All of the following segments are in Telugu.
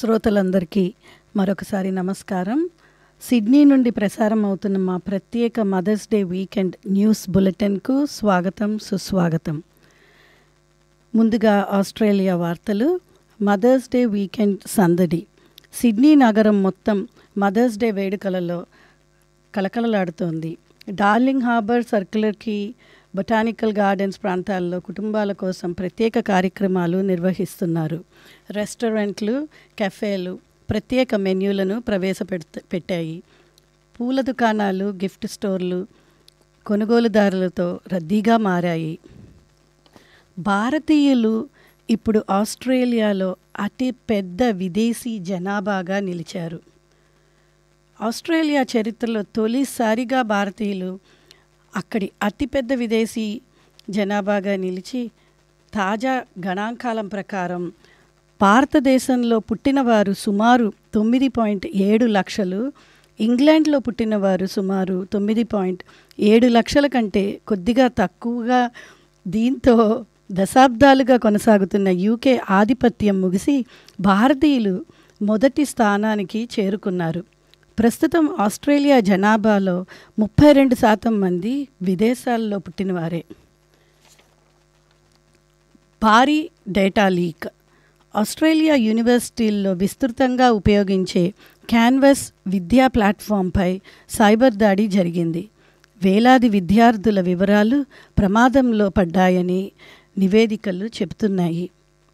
శ్రోతలందరికీ మరొకసారి నమస్కారం సిడ్నీ నుండి ప్రసారం అవుతున్న మా ప్రత్యేక మదర్స్ డే వీకెండ్ న్యూస్ బులెటిన్కు స్వాగతం సుస్వాగతం ముందుగా ఆస్ట్రేలియా వార్తలు మదర్స్ డే వీకెండ్ సందడి సిడ్నీ నగరం మొత్తం మదర్స్ డే వేడుకలలో కలకలలాడుతోంది డార్లింగ్ హార్బర్ సర్క్యులర్కి బొటానికల్ గార్డెన్స్ ప్రాంతాల్లో కుటుంబాల కోసం ప్రత్యేక కార్యక్రమాలు నిర్వహిస్తున్నారు రెస్టారెంట్లు కెఫేలు ప్రత్యేక మెన్యూలను ప్రవేశపెడుత పెట్టాయి పూల దుకాణాలు గిఫ్ట్ స్టోర్లు కొనుగోలుదారులతో రద్దీగా మారాయి భారతీయులు ఇప్పుడు ఆస్ట్రేలియాలో అతి పెద్ద విదేశీ జనాభాగా నిలిచారు ఆస్ట్రేలియా చరిత్రలో తొలిసారిగా భారతీయులు అక్కడి అతిపెద్ద విదేశీ జనాభాగా నిలిచి తాజా గణాంకాలం ప్రకారం భారతదేశంలో పుట్టినవారు సుమారు తొమ్మిది పాయింట్ ఏడు లక్షలు ఇంగ్లాండ్లో పుట్టినవారు సుమారు తొమ్మిది పాయింట్ ఏడు లక్షల కంటే కొద్దిగా తక్కువగా దీంతో దశాబ్దాలుగా కొనసాగుతున్న యూకే ఆధిపత్యం ముగిసి భారతీయులు మొదటి స్థానానికి చేరుకున్నారు ప్రస్తుతం ఆస్ట్రేలియా జనాభాలో ముప్పై రెండు శాతం మంది విదేశాల్లో పుట్టినవారే భారీ డేటా లీక్ ఆస్ట్రేలియా యూనివర్సిటీల్లో విస్తృతంగా ఉపయోగించే క్యాన్వస్ విద్యా ప్లాట్ఫామ్పై సైబర్ దాడి జరిగింది వేలాది విద్యార్థుల వివరాలు ప్రమాదంలో పడ్డాయని నివేదికలు చెబుతున్నాయి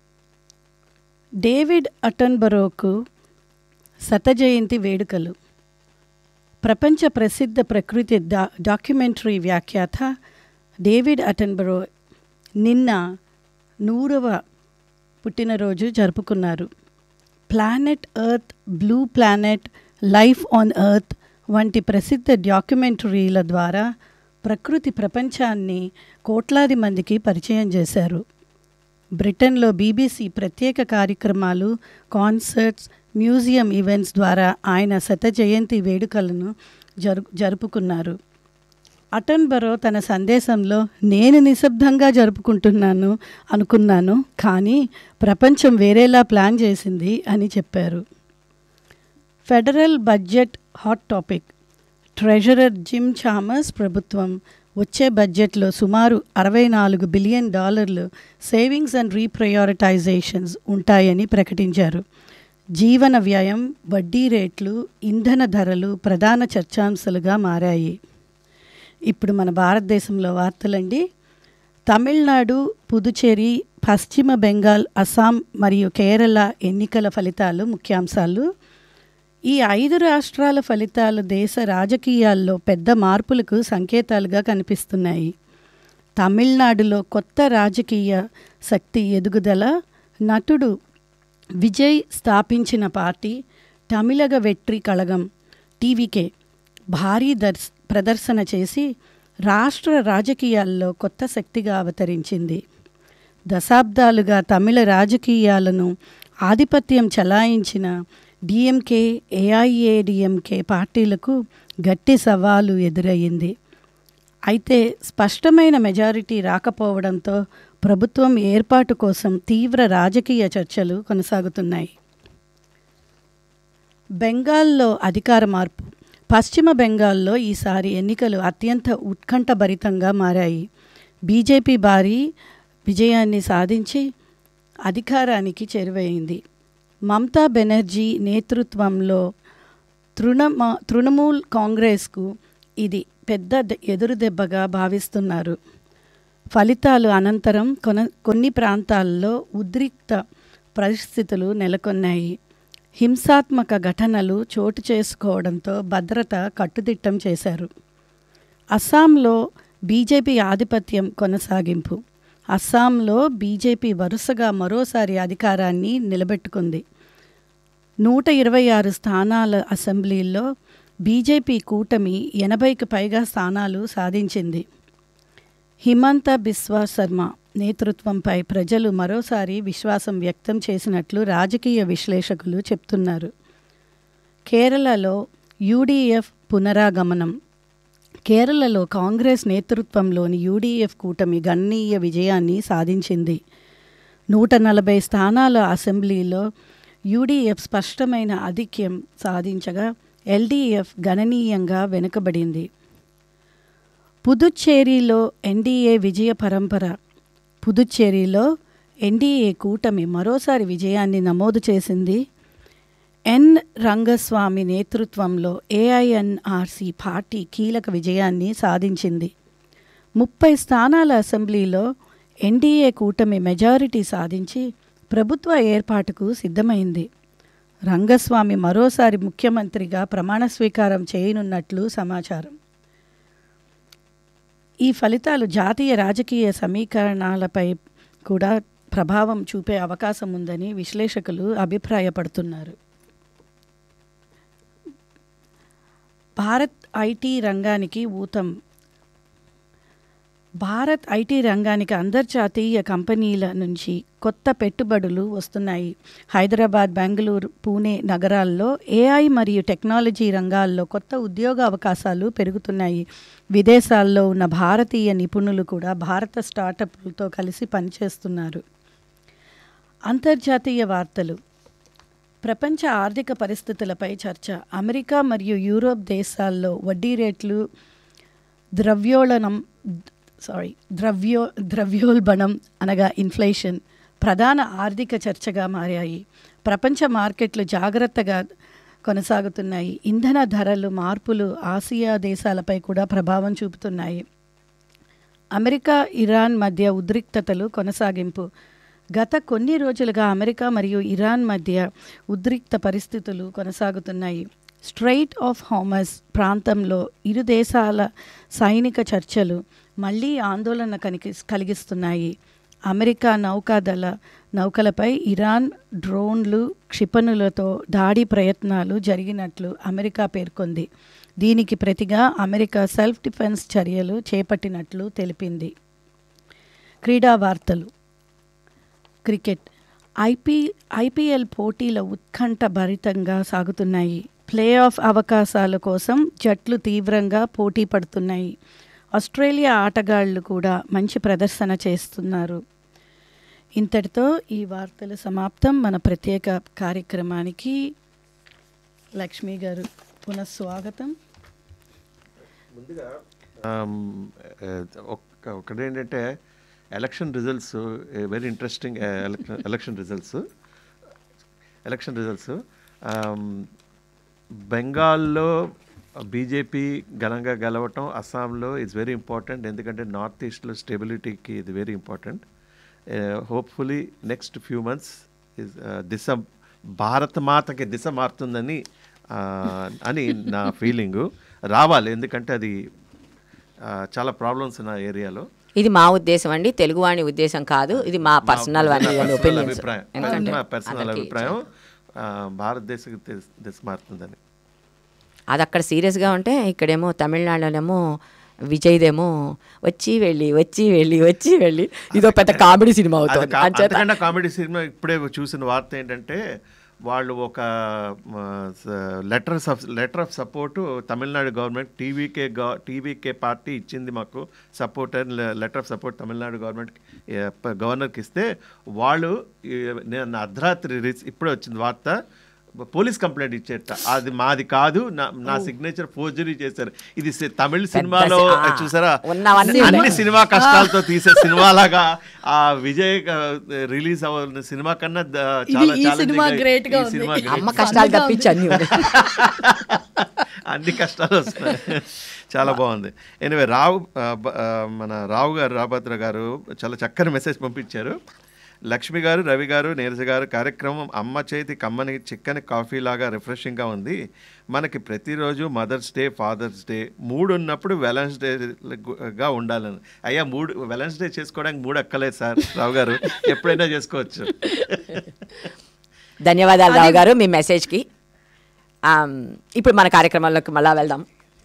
డేవిడ్ అటన్బరోకు శత జయంతి వేడుకలు ప్రపంచ ప్రసిద్ధ ప్రకృతి డా డాక్యుమెంటరీ వ్యాఖ్యాత డేవిడ్ అటన్బరో నిన్న నూరవ పుట్టినరోజు జరుపుకున్నారు Planet Earth Blue Planet Life on Earth వంటి ప్రసిద్ధ డాక్యుమెంటరీల ద్వారా ప్రకృతి ప్రపంచాన్ని కోట్లాది మందికి పరిచయం చేశారు బ్రిటన్లో బీబీసీ ప్రత్యేక కార్యక్రమాలు కాన్సర్ట్స్ మ్యూజియం ఈవెంట్స్ ద్వారా ఆయన శత జయంతి వేడుకలను జరు జరుపుకున్నారు అటన్బరో తన సందేశంలో నేను నిశ్శబ్దంగా జరుపుకుంటున్నాను అనుకున్నాను కానీ ప్రపంచం వేరేలా ప్లాన్ చేసింది అని చెప్పారు federal budget hot topic treasurer Jim Chalmers ప్రభుత్వం వచ్చే బడ్జెట్లో సుమారు అరవై నాలుగు బిలియన్ డాలర్లు సేవింగ్స్ అండ్ రీప్రయారిటైజేషన్స్ ఉంటాయని ప్రకటించారు జీవన వ్యయం వడ్డీ రేట్లు ఇంధన ధరలు ప్రధాన చర్చాంశాలుగా మారాయి ఇప్పుడు మన భారతదేశంలో వార్తలండి తమిళనాడు పుదుచేరి పశ్చిమ బెంగాల్ అస్సాం మరియు కేరళ ఎన్నికల ఫలితాలు ముఖ్యాంశాలు ఈ ఐదు రాష్ట్రాల ఫలితాలు దేశ రాజకీయాల్లో పెద్ద మార్పులకు సంకేతాలుగా కనిపిస్తున్నాయి తమిళనాడులో కొత్త రాజకీయ శక్తి ఎదుగుదల నటుడు విజయ్ స్థాపించిన పార్టీ తమిళగ వెట్రి కళగం టీవీకే భారీ దర్శ ప్రదర్శన చేసి రాష్ట్ర రాజకీయాల్లో కొత్త శక్తిగా అవతరించింది దశాబ్దాలుగా తమిళ రాజకీయాలను ఆధిపత్యం చలాయించిన డిఎంకే ఏఐఏడిఎంకే పార్టీలకు గట్టి సవాలు ఎదురయ్యింది అయితే స్పష్టమైన మెజారిటీ రాకపోవడంతో ప్రభుత్వం ఏర్పాటు కోసం తీవ్ర రాజకీయ చర్చలు కొనసాగుతున్నాయి బెంగాల్లో అధికార మార్పు పశ్చిమ బెంగాల్లో ఈసారి ఎన్నికలు అత్యంత ఉత్కంఠభరితంగా మారాయి బీజేపీ భారీ విజయాన్ని సాధించి అధికారానికి చేరువైంది మమతా బెనర్జీ నేతృత్వంలో తృణమ తృణమూల్ కాంగ్రెస్కు ఇది పెద్ద ఎదురు దెబ్బగా భావిస్తున్నారు ఫలితాలు అనంతరం కొన కొన్ని ప్రాంతాల్లో ఉద్రిక్త పరిస్థితులు నెలకొన్నాయి హింసాత్మక ఘటనలు చోటు చేసుకోవడంతో భద్రత కట్టుదిట్టం చేశారు అస్సాంలో బీజేపీ ఆధిపత్యం కొనసాగింపు అస్సాంలో బీజేపీ వరుసగా మరోసారి అధికారాన్ని నిలబెట్టుకుంది నూట ఇరవై ఆరు స్థానాల అసెంబ్లీల్లో బీజేపీ కూటమి ఎనభైకి పైగా స్థానాలు సాధించింది హిమంత బిస్వా శర్మ నేతృత్వంపై ప్రజలు మరోసారి విశ్వాసం వ్యక్తం చేసినట్లు రాజకీయ విశ్లేషకులు చెప్తున్నారు కేరళలో యూడీఎఫ్ పునరాగమనం కేరళలో కాంగ్రెస్ నేతృత్వంలోని యూడీఎఫ్ కూటమి గణనీయ విజయాన్ని సాధించింది నూట నలభై స్థానాల అసెంబ్లీలో యూడీఎఫ్ స్పష్టమైన ఆధిక్యం సాధించగా ఎల్డీఎఫ్ గణనీయంగా వెనుకబడింది పుదుచ్చేరిలో ఎన్డీఏ విజయ పరంపర పుదుచ్చేరిలో ఎన్డీఏ కూటమి మరోసారి విజయాన్ని నమోదు చేసింది ఎన్ రంగస్వామి నేతృత్వంలో ఏఐఎన్ఆర్సి పార్టీ కీలక విజయాన్ని సాధించింది ముప్పై స్థానాల అసెంబ్లీలో ఎన్డీఏ కూటమి మెజారిటీ సాధించి ప్రభుత్వ ఏర్పాటుకు సిద్ధమైంది రంగస్వామి మరోసారి ముఖ్యమంత్రిగా ప్రమాణ స్వీకారం చేయనున్నట్లు సమాచారం ఈ ఫలితాలు జాతీయ రాజకీయ సమీకరణాలపై కూడా ప్రభావం చూపే అవకాశం ఉందని విశ్లేషకులు అభిప్రాయపడుతున్నారు భారత్ ఐటీ రంగానికి ఊతం భారత్ ఐటీ రంగానికి అంతర్జాతీయ కంపెనీల నుంచి కొత్త పెట్టుబడులు వస్తున్నాయి హైదరాబాద్ బెంగళూరు పూణే నగరాల్లో ఏఐ మరియు టెక్నాలజీ రంగాల్లో కొత్త ఉద్యోగ అవకాశాలు పెరుగుతున్నాయి విదేశాల్లో ఉన్న భారతీయ నిపుణులు కూడా భారత స్టార్టప్లతో కలిసి పనిచేస్తున్నారు అంతర్జాతీయ వార్తలు ప్రపంచ ఆర్థిక పరిస్థితులపై చర్చ అమెరికా మరియు యూరోప్ దేశాల్లో వడ్డీ రేట్లు ద్రవ్యోళనం సారీ ద్రవ్యో ద్రవ్యోల్బణం అనగా ఇన్ఫ్లేషన్ ప్రధాన ఆర్థిక చర్చగా మారాయి ప్రపంచ మార్కెట్లు జాగ్రత్తగా కొనసాగుతున్నాయి ఇంధన ధరలు మార్పులు ఆసియా దేశాలపై కూడా ప్రభావం చూపుతున్నాయి అమెరికా ఇరాన్ మధ్య ఉద్రిక్తతలు కొనసాగింపు గత కొన్ని రోజులుగా అమెరికా మరియు ఇరాన్ మధ్య ఉద్రిక్త పరిస్థితులు కొనసాగుతున్నాయి స్ట్రైట్ ఆఫ్ హామస్ ప్రాంతంలో ఇరు దేశాల సైనిక చర్చలు మళ్లీ ఆందోళన కనిగి కలిగిస్తున్నాయి అమెరికా నౌకాదళ నౌకలపై ఇరాన్ డ్రోన్లు క్షిపణులతో దాడి ప్రయత్నాలు జరిగినట్లు అమెరికా పేర్కొంది దీనికి ప్రతిగా అమెరికా సెల్ఫ్ డిఫెన్స్ చర్యలు చేపట్టినట్లు తెలిపింది క్రీడా వార్తలు క్రికెట్ ఐపీ ఐపీఎల్ పోటీల ఉత్కంఠ భరితంగా సాగుతున్నాయి ప్లే ఆఫ్ అవకాశాల కోసం జట్లు తీవ్రంగా పోటీ పడుతున్నాయి ఆస్ట్రేలియా ఆటగాళ్లు కూడా మంచి ప్రదర్శన చేస్తున్నారు ఇంతటితో ఈ వార్తలు సమాప్తం మన ప్రత్యేక కార్యక్రమానికి లక్ష్మి గారు పునఃస్వాగతం ముందుగా ఒక్క ఒకటేంటంటే election results very interesting election results election results బెంగాల్లో బీజేపీ ఘనంగా గెలవటం అస్సాంలో ఇట్స్ వెరీ ఇంపార్టెంట్ ఎందుకంటే నార్త్ ఈస్ట్లో స్టెబిలిటీకి ఇది very important hopefully next few months is దిశ భారత మాతకి దిశ మారుతుందని అని నా ఫీలింగు రావాలి ఎందుకంటే అది చాలా ప్రాబ్లమ్స్ ఉన్న ఏరియాలో ఇది మా ఉద్దేశం అండి తెలుగువాణి ఉద్దేశం కాదు ఇది మా పర్సనల్ ఒపీనియన్ అభిప్రాయం మా పర్సనల్ అభిప్రాయం భారతదేశం దిశ మారుతుందని అది అక్కడ సీరియస్గా ఉంటే ఇక్కడేమో తమిళనాడులోనేమో విజయ్దేమో వచ్చి వెళ్ళి వచ్చి వెళ్ళి వచ్చి వెళ్ళి ఇదో పెద్ద కామెడీ సినిమా అవుతుంది అంతకన్నా కామెడీ సినిమా ఇప్పుడే చూసిన వార్త ఏంటంటే వాళ్ళు ఒక letter of letter of support Tamil Nadu government TVK TVK party ఇచ్చింది మాకు సపోర్ట్ అని letter of support Tamil Nadu government గవర్నర్కి ఇస్తే వాళ్ళు నేను అర్ధరాత్రి ఇప్పుడే వచ్చింది వార్త పోలీస్ కంప్లైంట్ ఇచ్చేట అది మాది కాదు నా నా సిగ్నేచర్ ఫోర్జరీ చేశారు ఇది తమిళ సినిమాలో చూసారా అన్ని సినిమా కష్టాలతో తీసే సినిమా లాగా ఆ విజయ్ రిలీజ్ అవ్వాలని సినిమా కన్నా చాలా చాలా అమ్మ కష్టాలు తప్పించి అన్ని అన్ని కష్టాలు వస్తున్నాయి చాలా బాగుంది ఎనివే రావు మన రావు గారు రాభద్ర గారు చాలా చక్కని మెసేజ్ పంపించారు లక్ష్మి గారు రవి గారు నీరజ గారు కార్యక్రమం అమ్మ చేతి కమ్మని చిక్కని కాఫీ లాగా రిఫ్రెషింగ్గా ఉంది మనకి ప్రతిరోజు మదర్స్ డే ఫాదర్స్ డే మూడు ఉన్నప్పుడు వెలన్స్ డేగా ఉండాలని అయ్యా మూడు వెలన్స్ డే చేసుకోవడానికి మూడు అక్కలేదు సార్ రావు గారు ఎప్పుడైనా చేసుకోవచ్చు ధన్యవాదాలు రావు గారు మీ మెసేజ్కి ఇప్పుడు మన కార్యక్రమంలోకి మళ్ళా వెళ్దాం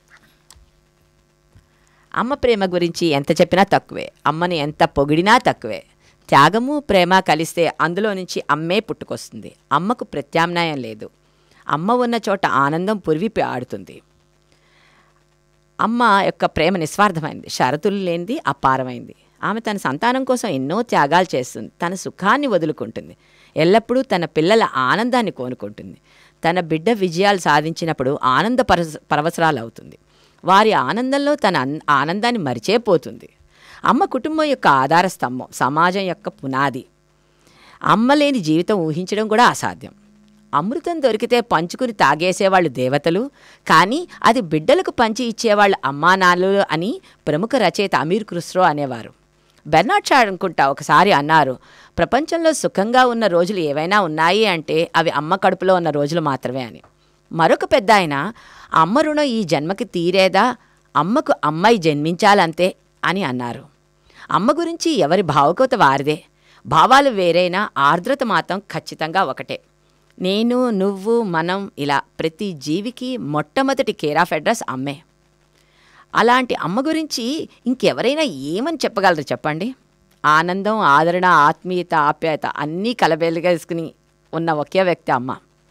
అమ్మ ప్రేమ గురించి ఎంత చెప్పినా తక్కువే అమ్మని ఎంత పొగిడినా తక్కువే త్యాగము ప్రేమ కలిస్తే అందులో నుంచి అమ్మే పుట్టుకొస్తుంది అమ్మకు ప్రత్యామ్నాయం లేదు అమ్మ ఉన్న చోట ఆనందం పురివిపి ఆడుతుంది అమ్మ యొక్క ప్రేమ నిస్వార్థమైంది షరతులు లేనిది అపారమైంది ఆమె తన సంతానం కోసం ఎన్నో త్యాగాలు చేస్తుంది తన సుఖాన్ని వదులుకుంటుంది ఎల్లప్పుడూ తన పిల్లల ఆనందాన్ని కోనుకుంటుంది తన బిడ్డ విజయాలు సాధించినప్పుడు ఆనంద పరస పరవసరాలు అవుతుంది వారి ఆనందంలో తన అన్- ఆనందాన్ని మరిచేపోతుంది అమ్మ కుటుంబం యొక్క ఆధార స్తంభం సమాజం యొక్క పునాది అమ్మ లేని జీవితం ఊహించడం కూడా అసాధ్యం అమృతం దొరికితే పంచుకుని తాగేసేవాళ్ళు దేవతలు కానీ అది బిడ్డలకు పంచి ఇచ్చేవాళ్ళు అమ్మా నాన్నలు అని ప్రముఖ రచయిత అమీర్ ఖుస్రో అనేవారు బెర్నాడ్ షా అనుకుంటా ఒకసారి అన్నారు ప్రపంచంలో సుఖంగా ఉన్న రోజులు ఏవైనా ఉన్నాయి అంటే అవి అమ్మ కడుపులో ఉన్న రోజులు మాత్రమే అని మరొక పెద్ద ఆయన అమ్మ రుణం ఈ జన్మకి తీరేదా అమ్మకు అమ్మాయి జన్మించాలంతే అని అన్నారు అమ్మ గురించి ఎవరి భావుకత వారిదే భావాలు వేరైనా ఆర్ద్రత మాత్రం ఖచ్చితంగా ఒకటే నేను నువ్వు మనం ఇలా ప్రతి జీవికి మొట్టమొదటి కేర్ ఆఫ్ అడ్రస్ అమ్మే అలాంటి అమ్మ గురించి ఇంకెవరైనా ఏమని చెప్పగలరు చెప్పండి ఆనందం ఆదరణ ఆత్మీయత ఆప్యాయత అన్నీ కలబెలుగేసుకుని ఉన్న ఒకే వ్యక్తి అమ్మ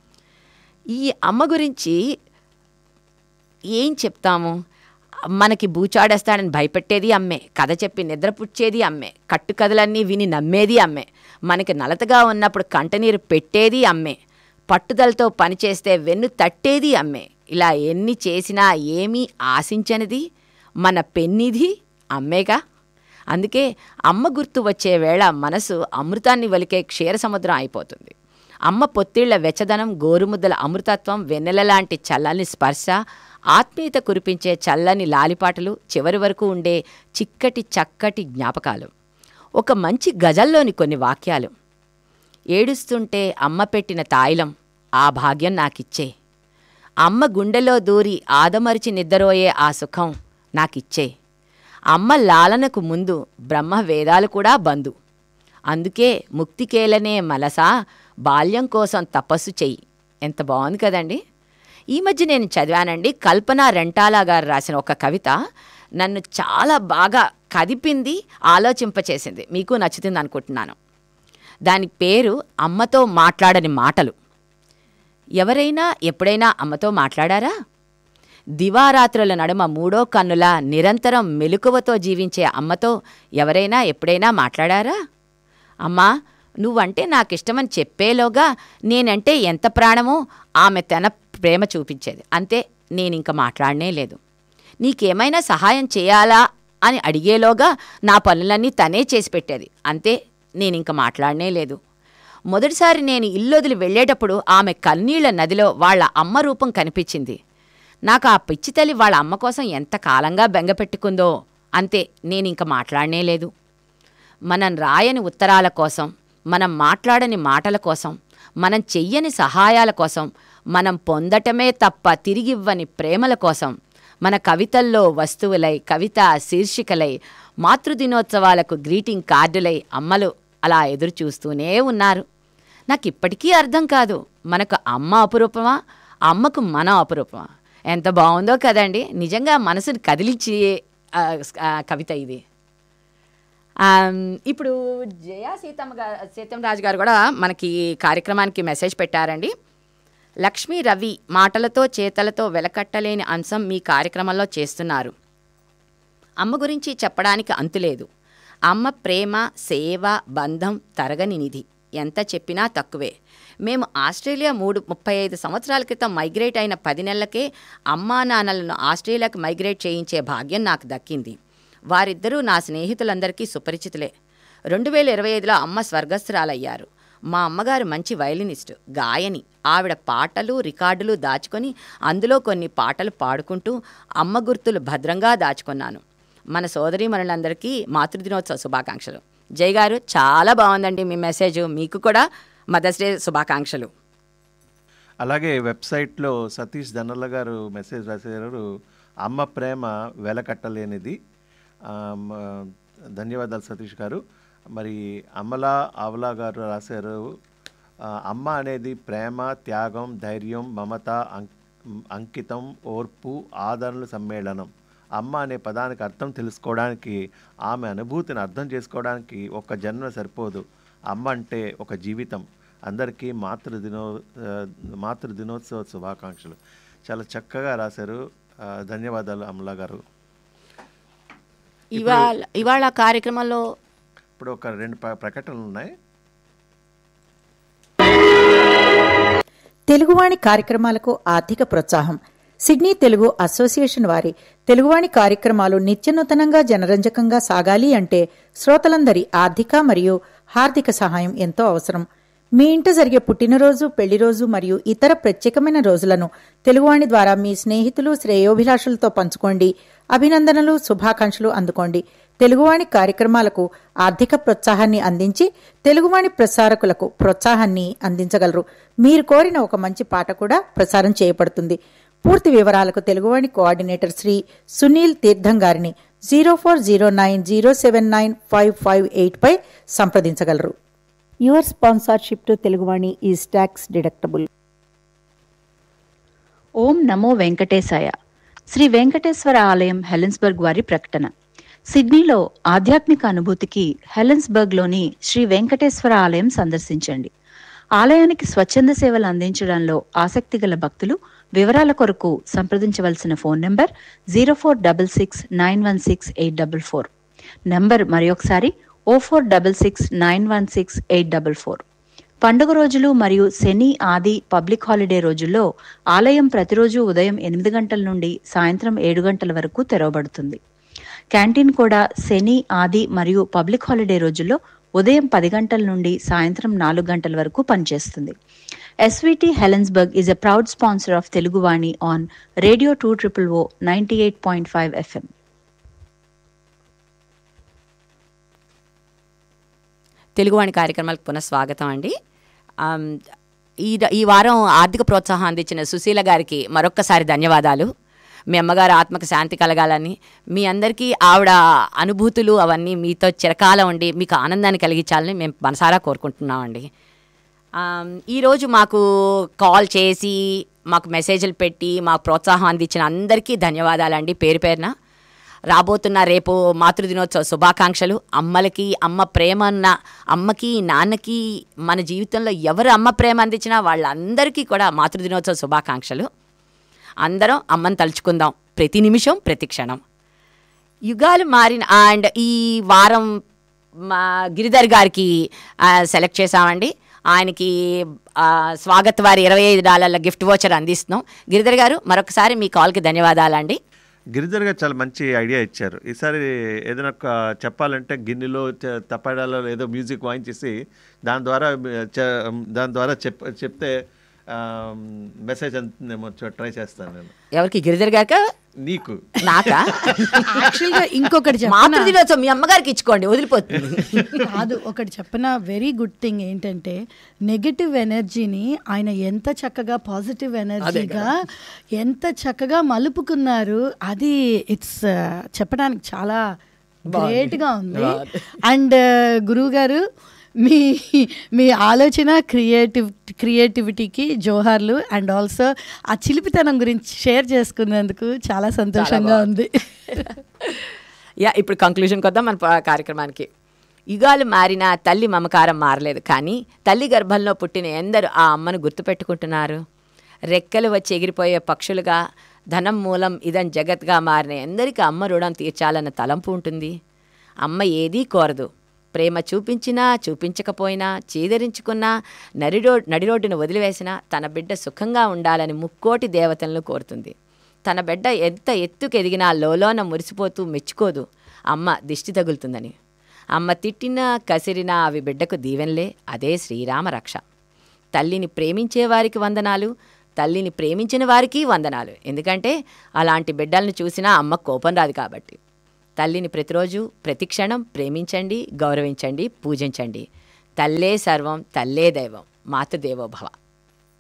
ఈ అమ్మ గురించి ఏం చెప్తాము మనకి బూచాడేస్తాడని భయపెట్టేది అమ్మే కథ చెప్పి నిద్ర పుచ్చేది అమ్మే కట్టుకథలన్నీ విని నమ్మేది అమ్మే మనకి నలతగా ఉన్నప్పుడు కంటనీరు పెట్టేది అమ్మే పట్టుదలతో పనిచేస్తే వెన్ను తట్టేది అమ్మే ఇలా ఎన్ని చేసినా ఏమీ ఆశించనిది మన పెన్నిది అమ్మేగా అందుకే అమ్మ గుర్తు వచ్చే వేళ మనసు అమృతాన్ని వలికే క్షీర సముద్రం అయిపోతుంది అమ్మ పొత్తిళ్ల వెచ్చదనం గోరుముద్దల అమృతత్వం వెన్నెల లాంటి చల్లని స్పర్శ ఆత్మీయత కురిపించే చల్లని లాలిపాటలు చివరి వరకు ఉండే చిక్కటి చక్కటి జ్ఞాపకాలు ఒక మంచి గజల్లోని కొన్ని వాక్యాలు ఏడుస్తుంటే అమ్మ పెట్టిన తాయిలం ఆ భాగ్యం నాకిచ్చే అమ్మ గుండెలో దూరి ఆదమరిచి నిద్రపోయే ఆ సుఖం నాకిచ్చే అమ్మ లాలనకు ముందు బ్రహ్మ వేదాలు కూడా బందు అందుకే ముక్తికేలనే మనసా బాల్యం కోసం తపస్సు చెయ్యి ఎంత బాగుంది కదండి ఈ మధ్య నేను చదివానండి కల్పన రెంటాలా గారు రాసిన ఒక కవిత నన్ను చాలా బాగా కదిపింది ఆలోచింపచేసింది మీకు నచ్చుతుంది అనుకుంటున్నాను దాని పేరు అమ్మతో మాట్లాడని మాటలు ఎవరైనా ఎప్పుడైనా అమ్మతో మాట్లాడారా దివారాత్రుల నడుమ మూడో కన్నుల నిరంతరం మెలకువతో జీవించే అమ్మతో ఎవరైనా ఎప్పుడైనా మాట్లాడారా అమ్మా నువ్వంటే నాకిష్టమని చెప్పేలోగా నేనంటే ఎంత ప్రాణమో ఆమె తన ప్రేమ చూపించేది అంతే నేనింక మాట్లాడనే లేదు నీకేమైనా సహాయం చేయాలా అని అడిగేలోగా నా పనులన్నీ తనే చేసి పెట్టేది అంతే నేనింక మాట్లాడనే లేదు మొదటిసారి నేను ఇల్లొదిలి వెళ్ళేటప్పుడు ఆమె కన్నీళ్ల నదిలో వాళ్ళ అమ్మ రూపం కనిపించింది నాకు ఆ పిచ్చి తల్లి వాళ్ళ అమ్మ కోసం ఎంత కాలంగా బెంగపెట్టుకుందో అంతే నేనింక మాట్లాడనే లేదు మనం రాయని ఉత్తరాల కోసం మనం మాట్లాడని మాటల కోసం మనం చెయ్యని సహాయాల కోసం మనం పొందటమే తప్ప తిరిగివ్వని ప్రేమల కోసం మన కవితల్లో వస్తువులై కవిత శీర్షికలై మాతృదినోత్సవాలకు గ్రీటింగ్ కార్డులై అమ్మలు అలా ఎదురు చూస్తూనే ఉన్నారు నాకు ఇప్పటికీ అర్థం కాదు మనకు అమ్మ అపురూపమా అమ్మకు మనం అపురూపమా ఎంత బాగుందో కదండి నిజంగా మనసుని కదిలించి ఆ, ఆ, కవిత ఇది ఆమ్, ఇప్పుడు జయా సీతమ్మ గారు సీతమ్మ రాజు గారు కూడా మనకి ఈ కార్యక్రమానికి మెసేజ్ పెట్టారండి లక్ష్మీ రవి మాటలతో చేతలతో వెలకట్టలేని అంశం మీ కార్యక్రమంలో చేస్తున్నారు అమ్మ గురించి చెప్పడానికి అంతులేదు అమ్మ ప్రేమ సేవ బంధం తరగని నిధి ఎంత చెప్పినా తక్కువే మేము ఆస్ట్రేలియా మూడు ముప్పై ఐదు సంవత్సరాల క్రితం మైగ్రేట్ అయిన పది నెలలకే అమ్మా నాన్నలను ఆస్ట్రేలియాకి మైగ్రేట్ చేయించే భాగ్యం నాకు దక్కింది వారిద్దరూ నా స్నేహితులందరికీ సుపరిచితులే రెండు వేల ఇరవై ఐదులో అమ్మ స్వర్గస్థురాలయ్యారు మా అమ్మగారు మంచి వయలినిస్ట్ గాయని ఆవిడ పాటలు రికార్డులు దాచుకొని అందులో కొన్ని పాటలు పాడుకుంటూ అమ్మ గుర్తులు భద్రంగా దాచుకున్నాను మన సోదరీమణులందరికీ మాతృదినోత్సవ శుభాకాంక్షలు జయ్ గారు చాలా బాగుందండి మీ మెసేజ్ మీకు కూడా మదర్స్ డే శుభాకాంక్షలు అలాగే వెబ్సైట్లో సతీష్ దన్నల్ల గారు మెసేజ్ రాశారు అమ్మ ప్రేమ వెలకట్టలేనిది ఆ, మ- ధన్యవాదాలు సతీష్ గారు మరి అమలా ఆవలా గారు రాశారు ఆ, అమ్మ అనేది ప్రేమ త్యాగం ధైర్యం మమత అం- అంకితం ఓర్పు ఆదరణల సమ్మేళనం అమ్మ అనే పదానికి అర్థం తెలుసుకోవడానికి ఆమె అనుభూతిని అర్థం చేసుకోవడానికి ఒక జన్మ సరిపోదు అమ్మ అంటే ఒక జీవితం అందరికీ మాతృ దినో ఆ, మాతృ దినోత్సవ శుభాకాంక్షలు చాలా చక్కగా రాశారు ఆ, ధన్యవాదాలు అమలా గారు ఇవాళ ఇవాళ కార్యక్రమంలో ఇప్పుడు ఒక రెండు ప్ర- ప్రకటనలు ఉన్నాయి తెలుగువాణి కార్యక్రమాలకు ఆర్థిక ప్రోత్సాహం సిడ్నీ తెలుగు అసోసియేషన్ వారి తెలుగువాణి కార్యక్రమాలు నిత్యనూతనంగా జనరంజకంగా సాగాలి అంటే శ్రోతలందరి ఆర్థిక మరియు హార్దిక సహాయం ఎంతో అవసరం మీ ఇంట జరిగే పుట్టినరోజు పెళ్లిరోజు మరియు ఇతర ప్రత్యేకమైన రోజులను తెలుగువాణి ద్వారా మీ స్నేహితులు శ్రేయోభిలాషులతో పంచుకోండి అభినందనలు శుభాకాంక్షలు అందుకోండి తెలుగువాణి కార్యక్రమాలకు ఆర్థిక ప్రోత్సాహాన్ని అందించి తెలుగువాణి ప్రసారకులకు ప్రోత్సాహాన్ని అందించగలరు మీరు కోరిన ఒక మంచి పాట కూడా ప్రసారం చేయబడుతుంది పూర్తి వివరాలకు తెలుగువాణి కోఆర్డినేటర్ శ్రీ సునీల్ తీర్థం గారిని zero four zero nine zero seven nine five five eight పై సంప్రదించగలరు your sponsorship to Teluguvani is tax deductible ఓం నమో వెంకటేశాయ శ్రీ వెంకటేశ్వర ఆలయం హెలెన్స్బర్గ్ వారి ప్రకటన సిడ్నీలో ఆధ్యాత్మిక అనుభూతికి హెలెన్స్బర్గ్లోని శ్రీ వెంకటేశ్వర ఆలయం సందర్శించండి ఆలయానికి స్వచ్ఛంద సేవలు అందించడంలో ఆసక్తి గల భక్తులు వివరాల కొరకు సంప్రదించవలసిన phone number zero four double six nine one six eight double four number మరొకసారి O four double six nine one six eight double four పండుగ రోజులు మరియు శని ఆది పబ్లిక్ హాలిడే రోజుల్లో ఆలయం ప్రతిరోజు ఉదయం ఎనిమిది గంటల నుండి సాయంత్రం ఏడు గంటల వరకు తెరవబడుతుంది క్యాంటీన్ కూడా శని ఆది మరియు పబ్లిక్ హాలిడే రోజుల్లో ఉదయం పది గంటల నుండి సాయంత్రం నాలుగు గంటల వరకు పనిచేస్తుంది SVT Helensburgh is a proud sponsor of Teluguvani on radio two triple O ninety eight point five FM Teluguvani కార్యక్రమాలకు పునః స్వాగతం అండి ఆమ్, ఈ ఈ వారం ఆర్థిక ప్రోత్సాహం అందించిన సుశీల గారికి మరొక్కసారి ధన్యవాదాలు మీ అమ్మగారు ఆత్మకు శాంతి కలగాలని మీ అందరికీ ఆవిడ అనుభూతులు అవన్నీ మీతో చిరకాలం ఉండి మీకు ఆనందాన్ని కలిగించాలని మేము మనసారా కోరుకుంటున్నామండి ఆమ్, ఈరోజు మాకు కాల్ చేసి మాకు మెసేజ్లు పెట్టి మాకు ప్రోత్సాహం అందించిన అందరికీ ధన్యవాదాలండి పేరు పేరున రాబోతున్న రేపు మాతృదినోత్సవ శుభాకాంక్షలు అమ్మలకి అమ్మ ప్రేమ ఉన్న అమ్మకి నాన్నకి మన జీవితంలో ఎవరు అమ్మ ప్రేమ అందించినా వాళ్ళందరికీ కూడా మాతృదినోత్సవ శుభాకాంక్షలు అందరం అమ్మని తలుచుకుందాం ప్రతి నిమిషం ప్రతి క్షణం యుగాలు మారిన అండ్ ఈ వారం మా గిరిధర్ గారికి ఆ, సెలెక్ట్ చేశామండి ఆయనకి ఆ, స్వాగత్ వారి ఇరవై ఐదు డాలర్ల గిఫ్ట్ వోచర్ అందిస్తున్నాం గిరిధర్ గారు మరొకసారి మీ కాల్కి ధన్యవాదాలండి గిరిధర్ గారు చాలా మంచి ఐడియా ఇచ్చారు ఈసారి ఏదైనా ఒక చెప్పాలంటే గిన్నెలో చ- తపాడాలో ఏదో మ్యూజిక్ వాయించేసి దాని ద్వారా చ- దాని ద్వారా చెప్ చెప్తే మెసేజ్ అందుతుందేమో ట్రై చేస్తాను నేను ఎవరికి గిరిధర్ గారికా నీకు నాకా యాక్చువల్గా ఇంకొకటి చెప్పనా మాతృదినోత్సవం మీ అమ్మగారికి ఇచ్చుకోండి వదిలిపోతుంది కాదు ఒకటి చెప్పిన వెరీ గుడ్ థింగ్ ఏంటంటే నెగటివ్ ఎనర్జీని ఆయన ఎంత చక్కగా పాజిటివ్ ఎనర్జీగా ఎంత చక్కగా మలుపుకున్నారు అది ఇట్స్ చెప్పడానికి చాలా గ్రేట్గా ఉంది అండ్ గురువు గారు మీ మీ ఆలోచన క్రియేటివ్ క్రియేటివిటీకి జోహార్లు అండ్ ఆల్సో ఆ చిలిపితనం గురించి షేర్ చేసుకున్నందుకు చాలా సంతోషంగా ఉంది యా ఇప్పుడు కంక్లూజన్కి వద్దాం మన ప- కార్యక్రమానికి యుగాలు మారినా తల్లి మమకారం మారలేదు కానీ తల్లి గర్భంలో పుట్టిన ఎందరు ఆ అమ్మను గుర్తుపెట్టుకుంటున్నారు రెక్కలు వచ్చి ఎగిరిపోయే పక్షులుగా ధనం మూలం ఇదం జగత్గా మారిన ఎందరికి అమ్మ రుణం తీర్చాలన్న తలంపు ఉంటుంది అమ్మ ఏదీ కోరదు ప్రేమ చూపించినా చూపించకపోయినా చీదరించుకున్నా నడిరో నడిరోడ్డును వదిలివేసినా తన బిడ్డ సుఖంగా ఉండాలని ముక్కోటి దేవతలను కోరుతుంది తన బిడ్డ ఎంత ఎత్తుకు ఎదిగినా లోలోన మురిసిపోతూ మెచ్చుకోదు అమ్మ దిష్టి తగులుతుందని అమ్మ తిట్టినా కసిరినా అవి బిడ్డకు దీవెనలే అదే శ్రీరామ రక్ష తల్లిని ప్రేమించే వారికి వందనాలు తల్లిని ప్రేమించిన వారికి వందనాలు ఎందుకంటే అలాంటి బిడ్డలను చూసినా అమ్మ కోపం రాదు కాబట్టి తల్లిని ప్రతిరోజు ప్రతి క్షణం ప్రేమించండి గౌరవించండి పూజించండి తల్లే సర్వం తల్లే దైవం మాతృదేవోభవ